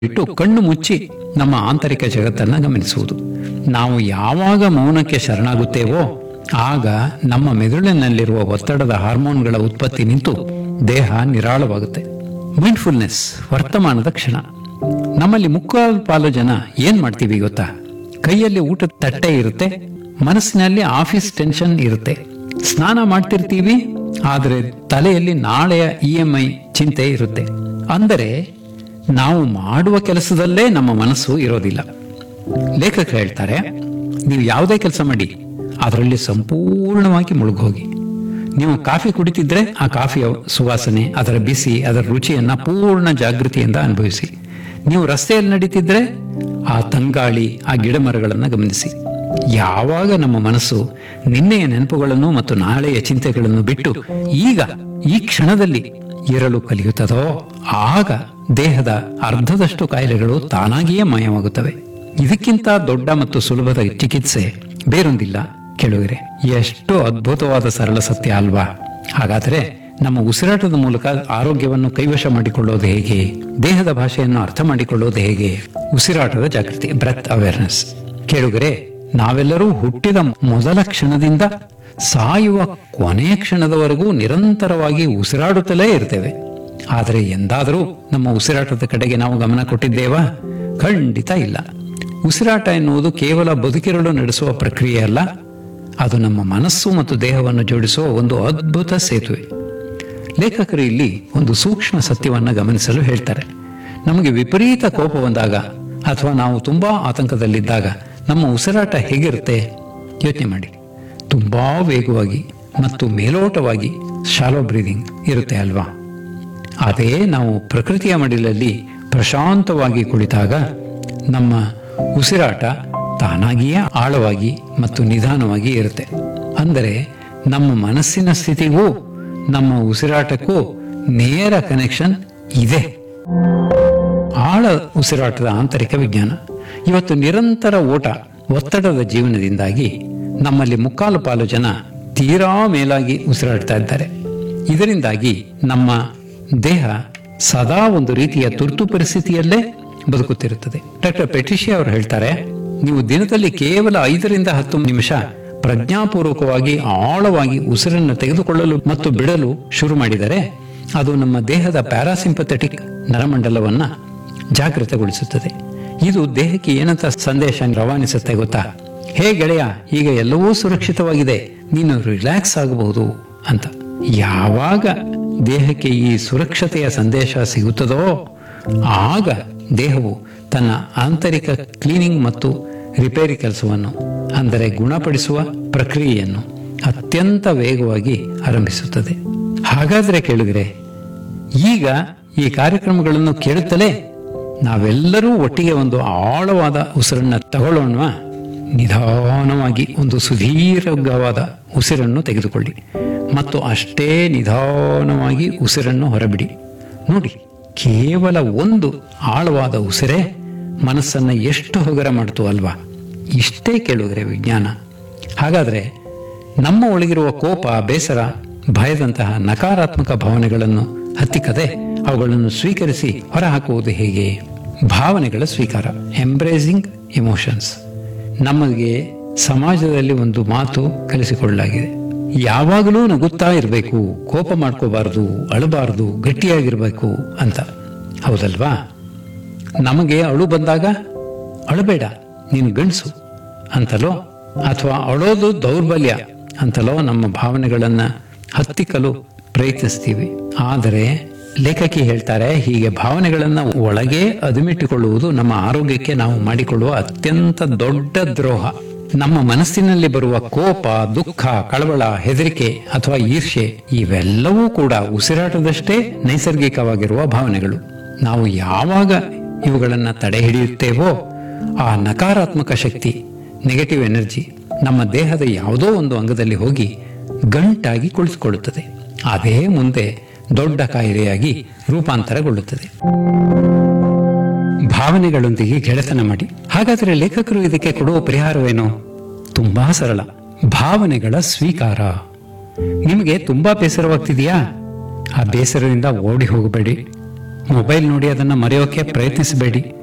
ಬಿಟ್ಟು ಕಣ್ಣು ಮುಚ್ಚಿ ನಮ್ಮ ಆಂತರಿಕ ಜಗತ್ತನ್ನ ಗಮನಿಸುವುದು ನಾವು ಯಾವಾಗ ಮೌನಕ್ಕೆ ಶರಣಾಗುತ್ತೇವೋ ಆಗ ನಮ್ಮ ಮೆದುಳಿನಲ್ಲಿರುವ ಒತ್ತಡದ ಹಾರ್ಮೋನ್ಗಳ ಉತ್ಪತ್ತಿ ನಿಂತು ದೇಹ ನಿರಾಳವಾಗುತ್ತೆ ಮೈಂಡ್ಫುಲ್ನೆಸ್ ವರ್ತಮಾನದ ಕ್ಷಣ ನಮ್ಮಲ್ಲಿ ಮುಕ್ಕಾಲು ಪಾಲು ಜನ ಏನ್ ಮಾಡ್ತೀವಿ ಗೊತ್ತಾ ಕೈಯಲ್ಲಿ ಊಟದ ತಟ್ಟೆ ಇರುತ್ತೆ ಮನಸ್ಸಿನಲ್ಲಿ ಆಫೀಸ್ ಟೆನ್ಷನ್ ಇರುತ್ತೆ ಸ್ನಾನ ಮಾಡ್ತಿರ್ತೀವಿ ಆದರೆ ತಲೆಯಲ್ಲಿ ನಾಳೆಯ ಇ ಎಂ ಐ ಚಿಂತೆ ಇರುತ್ತೆ ಅಂದರೆ ನಾವು ಮಾಡುವ ಕೆಲಸದಲ್ಲೇ ನಮ್ಮ ಮನಸ್ಸು ಇರೋದಿಲ್ಲ ಲೇಖಕರು ಹೇಳ್ತಾರೆ ನೀವು ಯಾವುದೇ ಕೆಲಸ ಮಾಡಿ ಅದರಲ್ಲಿ ಸಂಪೂರ್ಣವಾಗಿ ಮುಳುಗೋಗಿ ನೀವು ಕಾಫಿ ಕುಡಿತಿದ್ರೆ ಆ ಕಾಫಿಯ ಸುವಾಸನೆ ಅದರ ಬಿಸಿ ಅದರ ರುಚಿಯನ್ನ ಪೂರ್ಣ ಜಾಗೃತಿಯಿಂದ ಅನುಭವಿಸಿ ನೀವು ರಸ್ತೆಯಲ್ಲಿ ನಡೀತಿದ್ರೆ ಆ ತಂಗಾಳಿ ಆ ಗಿಡ ಮರಗಳನ್ನು ಗಮನಿಸಿ ಯಾವಾಗ ನಮ್ಮ ಮನಸ್ಸು ನಿನ್ನೆಯ ನೆನಪುಗಳನ್ನು ಮತ್ತು ನಾಳೆಯ ಚಿಂತೆಗಳನ್ನು ಬಿಟ್ಟು ಈಗ ಈ ಕ್ಷಣದಲ್ಲಿ ಇರಲು ಕಲಿಯುತ್ತದೋ ಆಗ ದೇಹದ ಅರ್ಧದಷ್ಟು ಕಾಯಿಲೆಗಳು ತಾನಾಗಿಯೇ ಮಾಯವಾಗುತ್ತವೆ ಇದಕ್ಕಿಂತ ದೊಡ್ಡ ಮತ್ತು ಸುಲಭದ ಚಿಕಿತ್ಸೆ ಬೇರೊಂದಿಲ್ಲ ಕೇಳುವಿರೆ ಎಷ್ಟು ಅದ್ಭುತವಾದ ಸರಳ ಸತ್ಯ ಅಲ್ವಾ ಹಾಗಾದರೆ ನಮ್ಮ ಉಸಿರಾಟದ ಮೂಲಕ ಆರೋಗ್ಯವನ್ನು ಕೈವಶ ಮಾಡಿಕೊಳ್ಳೋದು ಹೇಗೆ ದೇಹದ ಭಾಷೆಯನ್ನು ಅರ್ಥ ಮಾಡಿಕೊಳ್ಳೋದು ಹೇಗೆ ಉಸಿರಾಟದ ಜಾಗೃತಿ ಬ್ರೆತ್ ಅವೇರ್ನೆಸ್ ಕೇಳುಗರೆ ನಾವೆಲ್ಲರೂ ಹುಟ್ಟಿದ ಮೊದಲ ಕ್ಷಣದಿಂದ ಸಾಯುವ ಕೊನೆಯ ಕ್ಷಣದವರೆಗೂ ನಿರಂತರವಾಗಿ ಉಸಿರಾಡುತ್ತಲೇ ಇರ್ತೇವೆ ಆದರೆ ಎಂದಾದರೂ ನಮ್ಮ ಉಸಿರಾಟದ ಕಡೆಗೆ ನಾವು ಗಮನ ಕೊಟ್ಟಿದ್ದೇವಾ ಖಂಡಿತ ಇಲ್ಲ ಉಸಿರಾಟ ಎನ್ನುವುದು ಕೇವಲ ಬದುಕಿರಲು ನಡೆಸುವ ಪ್ರಕ್ರಿಯೆ ಅಲ್ಲ ಅದು ನಮ್ಮ ಮನಸ್ಸು ಮತ್ತು ದೇಹವನ್ನು ಜೋಡಿಸುವ ಒಂದು ಅದ್ಭುತ ಸೇತುವೆ ಲೇಖಕರು ಇಲ್ಲಿ ಒಂದು ಸೂಕ್ಷ್ಮ ಸತ್ಯವನ್ನು ಗಮನಿಸಲು ಹೇಳ್ತಾರೆ ನಮಗೆ ವಿಪರೀತ ಕೋಪ ಬಂದಾಗ ಅಥವಾ ನಾವು ತುಂಬಾ ಆತಂಕದಲ್ಲಿದ್ದಾಗ ನಮ್ಮ ಉಸಿರಾಟ ಹೇಗಿರುತ್ತೆ ಯೋಚನೆ ಮಾಡಿ ತುಂಬಾ ವೇಗವಾಗಿ ಮತ್ತು ಮೇಲೋಟವಾಗಿ ಶಾಲೋ ಬ್ರೀದಿಂಗ್ ಇರುತ್ತೆ ಅಲ್ವಾ ಅದೇ ನಾವು ಪ್ರಕೃತಿಯ ಮಡಿಲಲ್ಲಿ ಪ್ರಶಾಂತವಾಗಿ ಕುಳಿತಾಗ ನಮ್ಮ ಉಸಿರಾಟ ತಾನಾಗಿಯೇ ಆಳವಾಗಿ ಮತ್ತು ನಿಧಾನವಾಗಿ ಇರುತ್ತೆ ಅಂದರೆ ನಮ್ಮ ಮನಸ್ಸಿನ ಸ್ಥಿತಿಗೂ ನಮ್ಮ ಉಸಿರಾಟಕ್ಕೂ ನೇರ ಕನೆಕ್ಷನ್ ಇದೆ ಆಳ ಉಸಿರಾಟದ ಆಂತರಿಕ ವಿಜ್ಞಾನ ಇವತ್ತು ನಿರಂತರ ಓಟ ಒತ್ತಡದ ಜೀವನದಿಂದಾಗಿ ನಮ್ಮಲ್ಲಿ ಮುಕ್ಕಾಲು ಪಾಲು ಜನ ತೀರಾ ಮೇಲಾಗಿ ಉಸಿರಾಡ್ತಾ ಇದ್ದಾರೆ ಇದರಿಂದಾಗಿ ನಮ್ಮ ದೇಹ ಸದಾ ಒಂದು ರೀತಿಯ ತುರ್ತು ಪರಿಸ್ಥಿತಿಯಲ್ಲೇ ಬದುಕುತ್ತಿರುತ್ತದೆ ಡಾಕ್ಟರ್ ಪೆಟಿಷಿ ಅವರು ಹೇಳ್ತಾರೆ ನೀವು ದಿನದಲ್ಲಿ ಕೇವಲ ಐದರಿಂದ ಹತ್ತು ನಿಮಿಷ ಪ್ರಜ್ಞಾಪೂರ್ವಕವಾಗಿ ಆಳವಾಗಿ ಉಸಿರನ್ನು ತೆಗೆದುಕೊಳ್ಳಲು ಮತ್ತು ಬಿಡಲು ಶುರು ಮಾಡಿದರೆ ಅದು ನಮ್ಮ ದೇಹದ ಪ್ಯಾರಾಸಿಂಪಥೆಟಿಕ್ ನರಮಂಡಲವನ್ನ ಜಾಗೃತಗೊಳಿಸುತ್ತದೆ ಇದು ದೇಹಕ್ಕೆ ಏನಂತ ಸಂದೇಶ ರವಾನಿಸುತ್ತೆ ಗೊತ್ತಾ ಹೇ ಗೆಳೆಯ ಈಗ ಎಲ್ಲವೂ ಸುರಕ್ಷಿತವಾಗಿದೆ ನೀನು ರಿಲ್ಯಾಕ್ಸ್ ಆಗಬಹುದು ಅಂತ ಯಾವಾಗ ದೇಹಕ್ಕೆ ಈ ಸುರಕ್ಷತೆಯ ಸಂದೇಶ ಸಿಗುತ್ತದೋ ಆಗ ದೇಹವು ತನ್ನ ಆಂತರಿಕ ಕ್ಲೀನಿಂಗ್ ಮತ್ತು ರಿಪೇರಿ ಕೆಲಸವನ್ನು ಅಂದರೆ ಗುಣಪಡಿಸುವ ಪ್ರಕ್ರಿಯೆಯನ್ನು ಅತ್ಯಂತ ವೇಗವಾಗಿ ಆರಂಭಿಸುತ್ತದೆ ಹಾಗಾದ್ರೆ ಕೇಳಿದ್ರೆ ಈಗ ಈ ಕಾರ್ಯಕ್ರಮಗಳನ್ನು ಕೇಳುತ್ತಲೇ ನಾವೆಲ್ಲರೂ ಒಟ್ಟಿಗೆ ಒಂದು ಆಳವಾದ ಉಸಿರನ್ನ ತಗೊಳ್ಳೋಣ ನಿಧಾನವಾಗಿ ಒಂದು ಸುದೀರ್ಘವಾದ ಉಸಿರನ್ನು ತೆಗೆದುಕೊಳ್ಳಿ ಮತ್ತು ಅಷ್ಟೇ ನಿಧಾನವಾಗಿ ಉಸಿರನ್ನು ಹೊರಬಿಡಿ ನೋಡಿ ಕೇವಲ ಒಂದು ಆಳವಾದ ಉಸಿರೇ ಮನಸ್ಸನ್ನ ಎಷ್ಟು ಹೊಗರ ಮಾಡ್ತು ಅಲ್ವಾ ಇಷ್ಟೇ ಕೇಳುಗರೆ ವಿಜ್ಞಾನ ಹಾಗಾದ್ರೆ ನಮ್ಮ ಒಳಗಿರುವ ಕೋಪ ಬೇಸರ ಭಯದಂತಹ ನಕಾರಾತ್ಮಕ ಭಾವನೆಗಳನ್ನು ಹತ್ತಿಕ್ಕದೆ ಅವುಗಳನ್ನು ಸ್ವೀಕರಿಸಿ ಹೊರಹಾಕುವುದು ಹೇಗೆ ಭಾವನೆಗಳ ಸ್ವೀಕಾರ ಎಂಬ್ರೇಸಿಂಗ್ ಇಮೋಷನ್ಸ್ ನಮಗೆ ಸಮಾಜದಲ್ಲಿ ಒಂದು ಮಾತು ಕಲಿಸಿಕೊಳ್ಳಲಾಗಿದೆ ಯಾವಾಗಲೂ ನಗುತ್ತಾ ಇರಬೇಕು ಕೋಪ ಮಾಡ್ಕೋಬಾರದು ಅಳಬಾರದು ಗಟ್ಟಿಯಾಗಿರ್ಬೇಕು ಅಂತ ಹೌದಲ್ವಾ ನಮಗೆ ಅಳು ಬಂದಾಗ ಅಳಬೇಡ ನೀನು ಗಂಡಸು ಅಂತಲೋ ಅಥವಾ ಅಳೋದು ದೌರ್ಬಲ್ಯ ಅಂತಲೋ ನಮ್ಮ ಭಾವನೆಗಳನ್ನ ಹತ್ತಿಕ್ಕಲು ಪ್ರಯತ್ನಿಸ್ತೀವಿ ಆದರೆ ಲೇಖಕಿ ಹೇಳ್ತಾರೆ ಹೀಗೆ ಭಾವನೆಗಳನ್ನ ಒಳಗೆ ಅದುಮಿಟ್ಟುಕೊಳ್ಳುವುದು ನಮ್ಮ ಆರೋಗ್ಯಕ್ಕೆ ನಾವು ಮಾಡಿಕೊಳ್ಳುವ ಅತ್ಯಂತ ದೊಡ್ಡ ದ್ರೋಹ ನಮ್ಮ ಮನಸ್ಸಿನಲ್ಲಿ ಬರುವ ಕೋಪ ದುಃಖ ಕಳವಳ ಹೆದರಿಕೆ ಅಥವಾ ಈರ್ಷೆ ಇವೆಲ್ಲವೂ ಕೂಡ ಉಸಿರಾಟದಷ್ಟೇ ನೈಸರ್ಗಿಕವಾಗಿರುವ ಭಾವನೆಗಳು ನಾವು ಯಾವಾಗ ಇವುಗಳನ್ನ ತಡೆ ಹಿಡಿಯುತ್ತೇವೋ ಆ ನಕಾರಾತ್ಮಕ ಶಕ್ತಿ ನೆಗೆಟಿವ್ ಎನರ್ಜಿ ನಮ್ಮ ದೇಹದ ಯಾವುದೋ ಒಂದು ಅಂಗದಲ್ಲಿ ಹೋಗಿ ಗಂಟಾಗಿ ಕುಳಿತುಕೊಳ್ಳುತ್ತದೆ ಅದೇ ಮುಂದೆ ದೊಡ್ಡ ಕಾಯಿಲೆಯಾಗಿ ರೂಪಾಂತರಗೊಳ್ಳುತ್ತದೆ ಭಾವನೆಗಳೊಂದಿಗೆ ಗೆಳೆತನ ಮಾಡಿ ಹಾಗಾದರೆ ಲೇಖಕರು ಇದಕ್ಕೆ ಕೊಡುವ ಪರಿಹಾರವೇನು ತುಂಬಾ ಸರಳ ಭಾವನೆಗಳ ಸ್ವೀಕಾರ ನಿಮಗೆ ತುಂಬಾ ಬೇಸರವಾಗ್ತಿದೆಯಾ ಆ ಬೇಸರದಿಂದ ಓಡಿ ಹೋಗಬೇಡಿ ಮೊಬೈಲ್ ನೋಡಿ ಅದನ್ನ ಮರೆಯೋಕೆ ಪ್ರಯತ್ನಿಸಬೇಡಿ